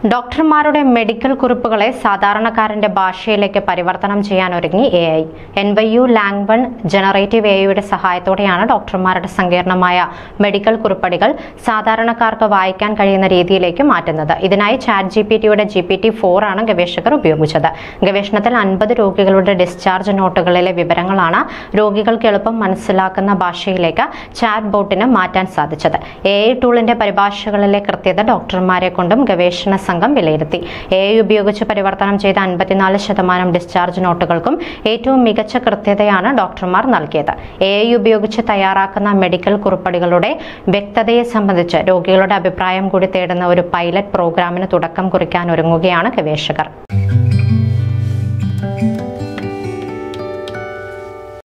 ഡോക്ടർമാരുടെ മെഡിക്കൽ കുറിപ്പുകളെ സാധാരണക്കാരന്റെ ഭാഷയിലേക്ക് പരിവർത്തനം ചെയ്യാൻ ഒരുങ്ങി A I N Y U Langone generative A ഐയുടെ സഹായത്തോടെയാണ് ഡോക്ടർമാരുടെ സങ്കീർണമായ മെഡിക്കൽ കുറിപ്പടികൾ സാധാരണക്കാർക്ക് വായിക്കാൻ കഴിയുന്ന രീതിയിലേക്ക് മാറ്റുന്നത് ഇതിനായി ചാറ്റ് ജി പി ടിയുടെ ജി പി ടി ഫോർ ആണ് ഗവേഷകർ ഉപയോഗിച്ചത് ഗവേഷണത്തിൽ അൻപത് രോഗികളുടെ ഡിസ്ചാർജ് നോട്ടുകളിലെ വിവരങ്ങളാണ് രോഗികൾക്ക് എളുപ്പം മനസ്സിലാക്കുന്ന ഭാഷയിലേക്ക് ചാറ്റ് ബോട്ടിന് മാറ്റാൻ സാധിച്ചത് എ ഐ ടൂളിന്റെ പരിഭാഷകളിലെ കൃത്യത ഡോക്ടർമാരെ കൊണ്ടും ഗവേഷണ സംഘം വിലയിരുത്തി എ ഐ ഉപയോഗിച്ച് പരിവർത്തനം ചെയ്ത അൻപത്തിനാല് ശതമാനം ഡിസ്ചാർജ് നോട്ടുകൾക്കും ഏറ്റവും മികച്ച കൃത്യതയാണ് ഡോക്ടർമാർ നൽകിയത് എ ഐ ഉപയോഗിച്ച് തയ്യാറാക്കുന്ന മെഡിക്കൽ കുറിപ്പടികളുടെ വ്യക്തതയെ സംബന്ധിച്ച് രോഗികളുടെ അഭിപ്രായം കൂടി തേടുന്ന ഒരു പൈലറ്റ് പ്രോഗ്രാമിന് തുടക്കം കുറിക്കാൻ ഒരുങ്ങുകയാണ് ഗവേഷകർ